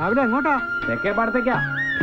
രാവിലെ എങ്ങോട്ടാ തെക്കേ പാടത്തേക്കാ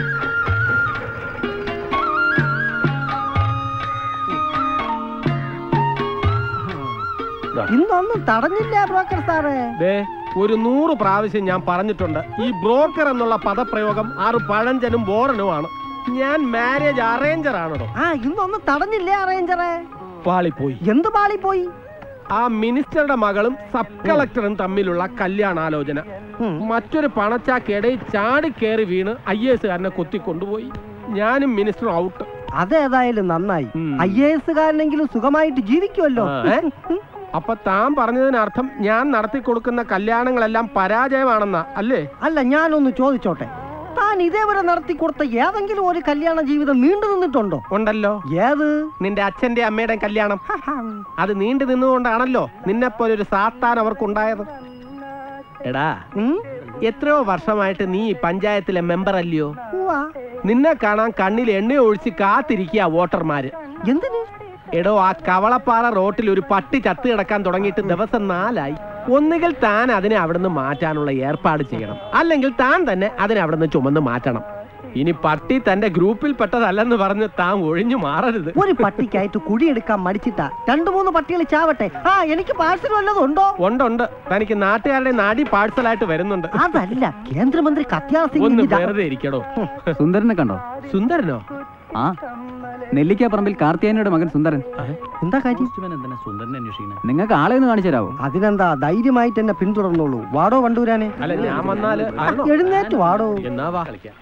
ഇന്നൊന്നും തടഞ്ഞില്ല ബ്രോക്കർ സാറേ ദേ ഒരു നൂറ് പ്രാവശ്യം ഞാൻ പറഞ്ഞിട്ടുണ്ട് ഈ ബ്രോക്കർ എന്നുള്ള പദപ്രയോഗം ആറ് പഴഞ്ചനും ബോറനുമാണ് ഞാൻ മാരേജ് അറേഞ്ചർ ആണോ ആ ഇന്നൊന്നും തടഞ്ഞില്ല അറേഞ്ചറെ പാളിപ്പോയി എന്ത് പാളി പോയി ആ മിനിസ്റ്ററുടെ മകളും സബ് കളക്ടറും തമ്മിലുള്ള കല്യാണാലോചന മറ്റൊരു പണച്ചാക്കിടയിൽ ചാടി കയറി വീണ് ഐ എസ് കാരനെ കൊത്തിക്കൊണ്ടുപോയി ഞാനും മിനിസ്റ്ററും ഔട്ട് അതേതായാലും നന്നായി ഐ എ എസ് കാരനെങ്കിലും സുഖമായിട്ട് ജീവിക്കുമല്ലോ ആ, ഏ? അപ്പൊ താൻ പറഞ്ഞതിനർത്ഥം ഞാൻ നടത്തി കൊടുക്കുന്ന കല്യാണങ്ങളെല്ലാം പരാജയമാണെന്നാ അല്ലേ അല്ല ഞാനൊന്ന് ചോദിച്ചോട്ടെ താൻ ഇതേവരെ നടത്തി കൊടുത്ത ഏതെങ്കിലും ഒരു കല്യാണ ജീവിതം നീണ്ടു നിന്നിട്ടുണ്ടോ ഉണ്ടല്ലോ ഏത് നിന്റെ അച്ഛന്റെ അമ്മയുടെ കല്യാണം അത് നീണ്ടു നിന്നുകൊണ്ടാണല്ലോ നിന്നെപ്പോലെ ഒരു സാത്താൻ അവർക്കുണ്ടായത് എടാ എത്രയോ വർഷമായിട്ട് നീ ഈ പഞ്ചായത്തിലെ മെമ്പർ അല്ലയോ നിന്നെ കാണാൻ കണ്ണിൽ എണ്ണ ഒഴിച്ച് കാത്തിരിക്കുക വോട്ടർമാര് എന്തിന് എടോ ആ കവളപ്പാറ റോട്ടിൽ ഒരു പട്ടി ചത്ത് കിടക്കാൻ തുടങ്ങിയിട്ട് ദിവസം നാലായി ഒന്നുകിൽ താൻ അതിനെ അവിടുന്ന് മാറ്റാനുള്ള ഏർപ്പാട് ചെയ്യണം അല്ലെങ്കിൽ താൻ തന്നെ അതിനെ അവിടുന്ന് ചുമന്ന് മാറ്റണം ഇനി പട്ടി തന്റെ ഗ്രൂപ്പിൽ പെട്ടതല്ലെന്ന് പറഞ്ഞ് താൻ ഒഴിഞ്ഞു മാറരുത് ഒരു പട്ടിക്കായിട്ട് കുഴിയെടുക്കാൻ മടിച്ചിട്ടാ രണ്ടു മൂന്ന് പട്ടികൾ ചാവട്ടെ ആ എനിക്ക് പാഴ്സൽ വല്ലതും ഉണ്ടോ ഉണ്ടുണ്ട് തനിക്ക് നാട്ടുകാരുടെ നാടി പാഴ്സലായിട്ട് വരുന്നുണ്ട് അതല്ല കേന്ദ്രമന്ത്രി കത്യാർ ഒന്ന് സിംഗ് വെറുതെ ഇരിക്കടോ സുന്ദരനെ കണ്ടോ സുന്ദരനോ ആ നെല്ലിക്കാപ്പറമ്പിൽ കാർത്തിയാനിയുടെ മകൻ സുന്ദരൻ എന്താ കാര്യം സുന്ദരനെ അന്വേഷിക്കുന്നത് നിങ്ങൾക്ക് ആളെ ഒന്ന് കാണിച്ചു തരാവോ അതിനെന്താ ധൈര്യമായിട്ട് എന്നെ പിന്തുടർന്നോളൂ വാടോ വണ്ടൂരാനെ അല്ല ഞാൻ വന്നാല് ആരണോ? എഴുന്നേറ്റ് വാടോ എന്നാ വാ കളിക്കാം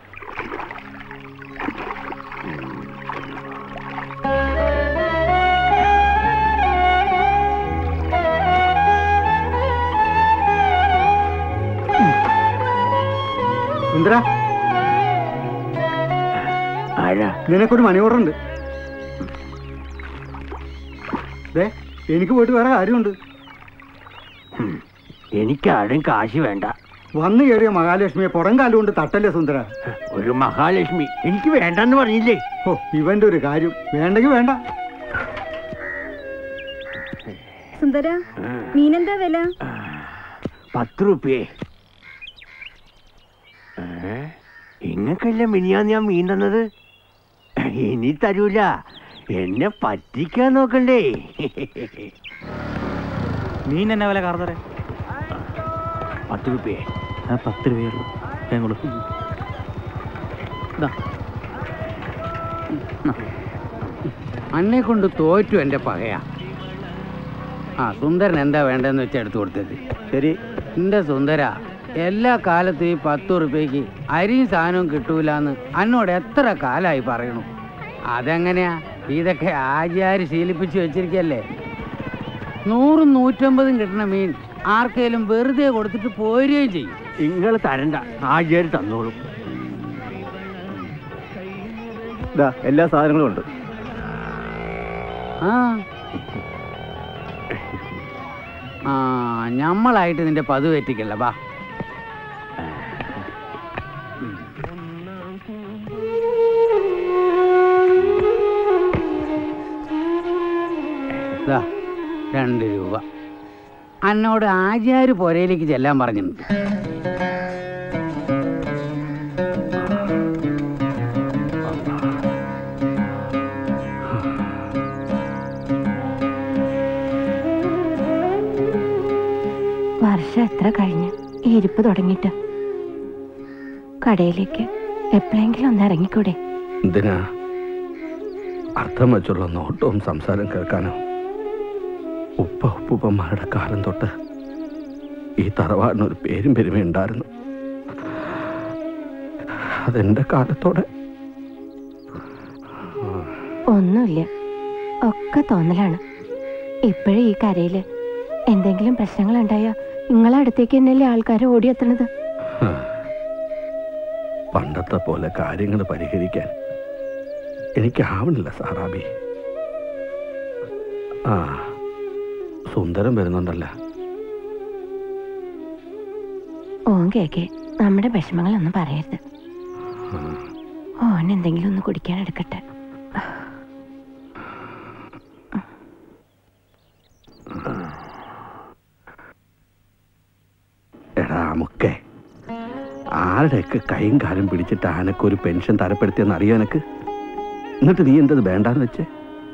സുന്ദര നിനക്കൊരു മണി ഓർഡർ ഉണ്ട് ദേ എനിക്ക് പോയിട്ട് വേറെ കാര്യമുണ്ട് എനിക്ക് ആരും കാശ് വേണ്ട വന്നു കയറിയ മഹാലക്ഷ്മിയെ പുറം കാലുകൊണ്ട് തട്ടല്ലേ സുന്ദര ഒരു മഹാലക്ഷ്മി എനിക്ക് വേണ്ടെന്ന് പറഞ്ഞില്ലേ ഓ ഇവന്റെ ഒരു കാര്യം വേണ്ടെങ്കിൽ വേണ്ട സുന്ദര മീനെന്താ വില പത്ത് റുപ്യേ ഇങ്ങക്കല്ല മിനിയാന്ന് ഞാൻ മീൻ തന്നത് ഇനി തരൂല എന്നെ പറ്റിക്കാൻ നോക്കണ്ടേ മീൻ എന്നാ വില കാർന്നറേ പത്ത് റുപ്യേ ആ പത്ത് രൂപയുള്ളൂ വേഗം അന്നെ കൊണ്ട് തോറ്റു എൻ്റെ പകയാ ആ സുന്ദരൻ എന്താ വേണ്ടതെന്ന് വെച്ചാൽ എടുത്തു കൊടുത്തത് ശരി എൻ്റെ സുന്ദര എല്ലാ കാലത്തും ഈ പത്ത് ഉറുപ്പ്യക്ക് അരിയും സാധനവും കിട്ടൂലെന്ന് അന്നോട് എത്ര കാലമായി പറയണു അതെങ്ങനെയാ ഇതൊക്കെ ആചാരി ശീലിപ്പിച്ച് വെച്ചിരിക്കല്ലേ നൂറും നൂറ്റമ്പതും കിട്ടണ മീൻ ആർക്കേലും വെറുതെ കൊടുത്തിട്ട് പോരുകയും ചെയ്യും നിങ്ങൾ തരണ്ട ആചാര് തന്നോളും ഇതാ എല്ലാ സാധനങ്ങളും ഉണ്ട് ആ ആ ഞമ്മളായിട്ട് നിന്റെ പതു പറ്റിക്കല്ല ബാ ദാ, രണ്ട് രൂപ അന്നോട് ആചാര് പുരയിലേക്ക് ചെല്ലാൻ പറഞ്ഞിട്ടുണ്ട് വർഷം എത്ര കഴിഞ്ഞ് ഈ ഇരിപ്പ് തുടങ്ങിയിട്ട് കടയിലേക്ക് എപ്പോഴെങ്കിലും ഒന്ന് ഇറങ്ങിക്കൂടെ എന്തിനാ അർത്ഥം വെച്ചുള്ള നോട്ടവും സംസാരം കേൾക്കാനോ ഉപ്പ ഉപ്പുപ്പന്മാരുടെ കാലം തൊട്ട് ഈ തറവാടിനൊരു പേരും പെരുമയുണ്ടായിരുന്നു അതെന്റെ കാലത്തോടെ ഒന്നുമില്ല ഒക്കെ തോന്നലാണ് ഇപ്പോഴും ഈ കരയില് എന്തെങ്കിലും പ്രശ്നങ്ങൾ ഉണ്ടായാ നിങ്ങളെ അടുത്തേക്ക് തന്നെയല്ലേ ആൾക്കാർ ഓടിയെത്തണത് പണ്ടത്തെ പോലെ കാര്യങ്ങൾ പരിഹരിക്കാൻ എനിക്കാവണില്ല സാറാബി ആ സുന്ദരം വരുന്നുണ്ടല്ല ഓൻ കേക്കെ നമ്മുടെ വിഷമങ്ങളൊന്നും പറയരുത് ഓൻ എന്തെങ്കിലും ഒന്ന് കുടിക്കാൻ എടുക്കട്ടെ എടാ മുക്കേ ആ ആരുടെയൊക്കെ കൈയും കാലും പിടിച്ചിട്ട് ആനക്ക് ഒരു പെൻഷൻ തരപ്പെടുത്തിയെന്ന് അറിയോ എനക്ക് എന്നിട്ട് നീ എന്തത് വേണ്ടാന്ന് വെച്ചേ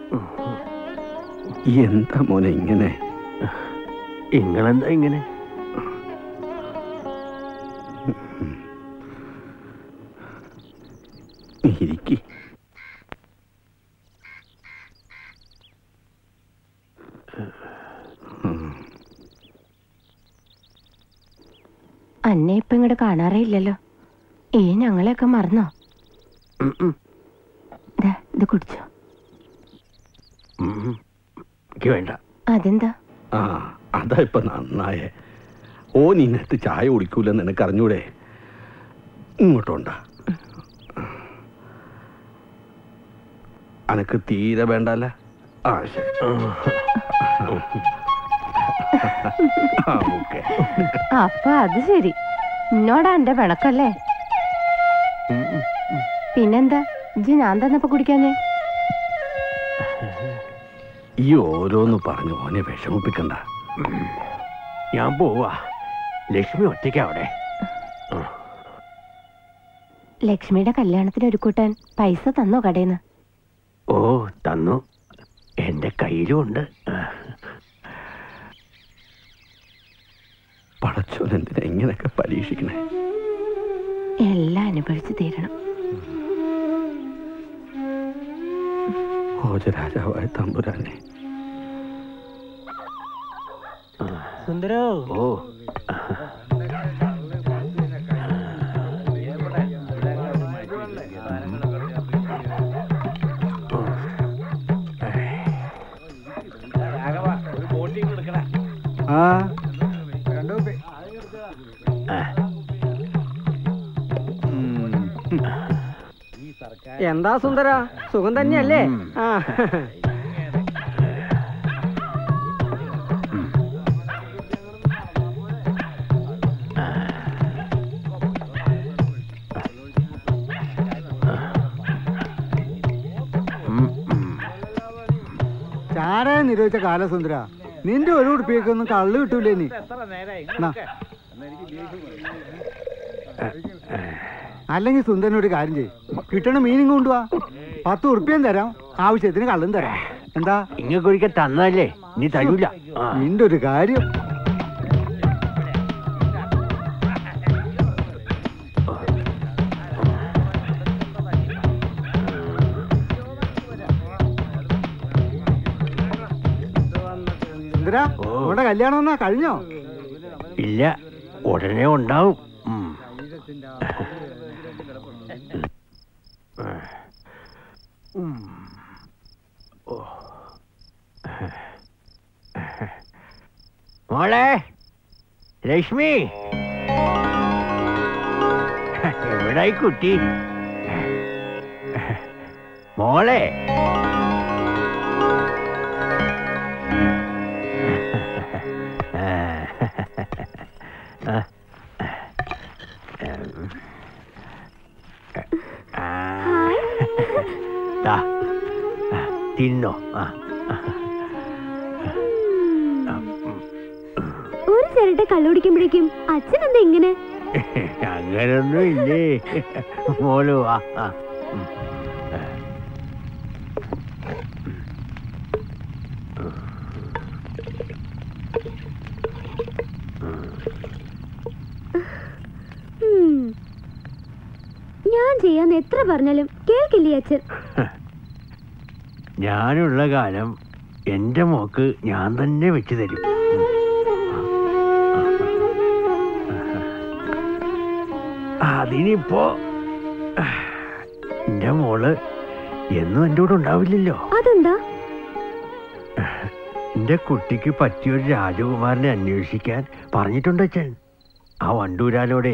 ഈ എന്താ മോനെ ഇങ്ങനെ നിങ്ങളെന്താ ഇങ്ങനെ നീ ഇരിക്കി അന്നെ ഇപ്പൊ ഇങ്ങോട്ട് കാണാറേ ഇല്ലല്ലോ ഏ ഞങ്ങളെയൊക്കെ മറന്നോ ഉം, ഉം, ദാ, ഇത് കുടിച്ചോ ഉം, ഉം. എനിക്ക് വേണ്ട അതെന്താ ആ അതാ ഇപ്പൊ നന്നായേ ഓ നിന്നത്ത് ചായ കുടിക്കൂലെന്ന് നിനക്ക് അറിഞ്ഞൂടെ ഇങ്ങോട്ടുണ്ടാ അനക്ക് തീരെ വേണ്ടല്ല ആ ശരി ആ, ഓക്കേ. അപ്പൊ അത് ശരി എന്നോടാ എന്റെ പിണക്കല്ലേ പിന്നെന്താ ഇജ്ജ് ഞാൻ തന്നപ്പോ കുടിക്കാഞ്ഞേ ഈ ഓരോന്ന് പറഞ്ഞു ഓനെ വിഷമിപ്പിക്കണ്ട ഞാൻ പോവാ ലക്ഷ്മി ഒറ്റയ്ക്കാ അവിടെ ലക്ഷ്മിയുടെ കല്യാണത്തിന് ഒരു കൂട്ടാൻ പൈസ തന്നോ കടേന്ന് ഓ തന്നു എന്റെ കയ്യിലും ഉണ്ട് പടച്ചോൻ എന്തിനാ ഇങ്ങനെയൊക്കെ പരീക്ഷിക്കണേ എല്ലാം അനുഭവിച്ചു തീരണം ഭോജരാജാവായ തമ്പുരാനെ സുന്ദരോ ഓ ആ എന്താ സുന്ദര സുഖം തന്നെയല്ലേ ആ ചാരായ നിരോധിച്ച കാലസുന്ദര നിന്റെ ഒരു ഉടുപ്പിയൊക്കെ കള്ളു കിട്ടൂലേ നീ നാ. അല്ലെങ്കിൽ സുന്ദരൻ ഒരു കാര്യം ചെയ്യും കിട്ടണ മീനും കൊണ്ടുവാ പത്ത് ഉറുപ്പ്യം തരാം ആവശ്യത്തിന് കള്ളും തരാം എന്താ ഇങ്ങക്കൊരിക്കൽ തന്നല്ലേ നീ തരൂല ആ. നിന്റെ ഒരു കാര്യം സുന്ദര നമ്മുടെ കല്യാണം എന്നാ കഴിഞ്ഞോ ഇല്ല ഉടനെ ഉണ്ടാവും ഉം. ഉം. ഓ. മോളെ ലക്ഷ്മി എവിടായി കുട്ടി മോളെ ദാ, തിന്നോ ആ ഒരു ചിരട്ട കള്ളുടിക്കുമ്പോഴേക്കും അച്ഛൻ എന്താ ഇങ്ങനെ അങ്ങനൊന്നും ഇല്ലേ മോള് വാ ആ. ഉം. ഉം. ഞാൻ ചെയ്യാന്ന് എത്ര പറഞ്ഞാലും കേൾക്കില്ലേ അച്ഛൻ ഞാനുള്ള കാലം എന്റെ മോക്ക് ഞാൻ തന്നെ വെച്ചു തരും അതിനിപ്പോ എന്റെ മോള് എന്നും എൻ്റെ കൂടെ ഉണ്ടാവില്ലല്ലോ അതെന്താ എന്റെ കുട്ടിക്ക് പറ്റിയൊരു രാജകുമാരനെ അന്വേഷിക്കാൻ പറഞ്ഞിട്ടുണ്ട് അച്ഛൻ ആ വണ്ടൂരാലോടെ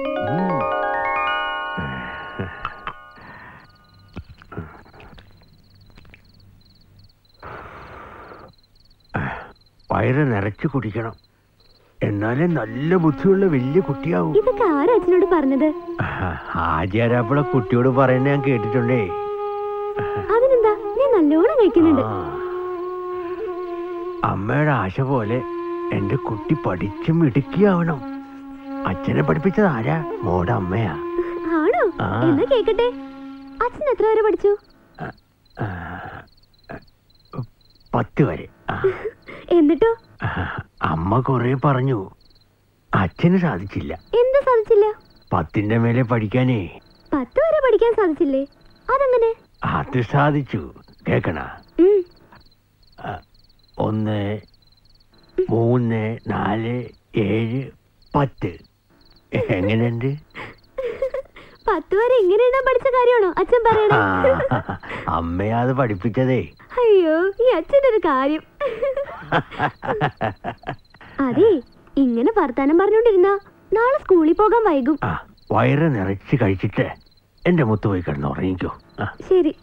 വയറ് നിറച്ച് കുടിക്കണം എന്നാലേ നല്ല ബുദ്ധിയുള്ള വലിയ കുട്ടിയാവും ഇതൊക്കെ ആരാ അച്ഛനോട് പറഞ്ഞത് ആചാരാപ്പള കുട്ടിയോട് പറയുന്നത് ഞാൻ കേട്ടിട്ടുണ്ടേ അതിനെന്താ ഞാൻ നല്ലോണം കഴിക്കുന്നുണ്ട് ആ. അമ്മയുടെ ആശ പോലെ എന്റെ കുട്ടി പഠിച്ച് മിടുക്കിയാവണം അച്ഛനെ പഠിപ്പിച്ചത് ആരാ മോടെ അമ്മയാ ആണോ ആ. എന്നാ കേക്കട്ടെ അച്ഛൻ എത്ര വരെ പഠിച്ചു ആ, പത്ത് വരെ ആ, എന്നിട്ടോ ആ, അമ്മ കുറെ പറഞ്ഞു അച്ഛന് സാധിച്ചില്ല എന്താ സാധിച്ചില്ല പത്തിന്റെ മേലെ പഠിക്കാനേ പത്ത് വരെ പഠിക്കാൻ സാധിച്ചില്ലേ അതെങ്ങനെ അത് സാധിച്ചു കേക്കണ ഉം. ഒന്ന് മൂന്ന് നാല് ഏഴ് പത്ത് എങ്ങനെയുണ്ട് പത്ത് വരെ എങ്ങനെ എഴുതാൻ പഠിച്ച കാര്യമാണോ അച്ഛൻ പറയണേ ആ, അമ്മയാ അത് പഠിപ്പിച്ചതേ അയ്യോ ഈ അച്ഛൻ്റെ ഒരു കാര്യം അതെ ഇങ്ങനെ വർത്താനം പറഞ്ഞോണ്ടിരുന്ന നാളെ സ്കൂളിൽ പോകാൻ വൈകും ആ വയറ് നിറച്ച് കഴിച്ചിട്ട് എന്റെ മുത്ത് പോയി കിടന്ന് ഉറങ്ങിക്കോ ആ ശരി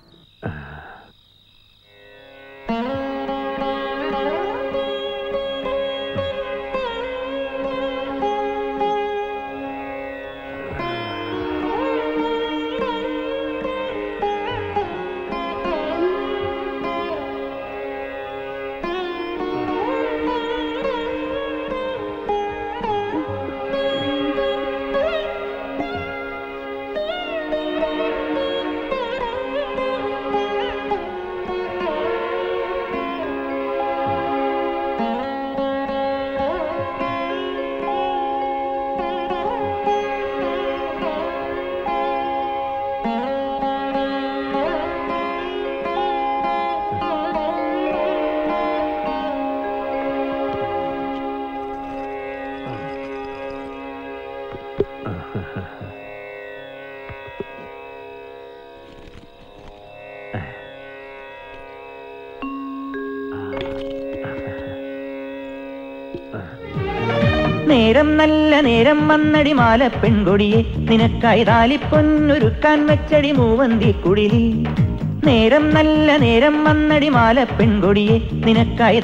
നേരം നല്ല നേരം വന്നടി മാല പെൺകൊടിയെ നിനക്കായി താലിപ്പൊന്നൊരുക്കാൻ വെച്ചടി മൂവന്തി കുടിലിൽ നേരം നല്ല നേരം വന്നടി മാല പെൺകൊടിയെ നിനക്കായി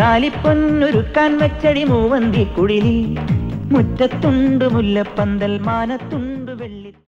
താലിപ്പൊന്നൊരുക്കാൻ വെച്ചടി മൂവന്തി കുടിലിൽ മുറ്റത്തുണ്ട് മുല്ലപ്പന്തൽ മാനത്തുണ്ട്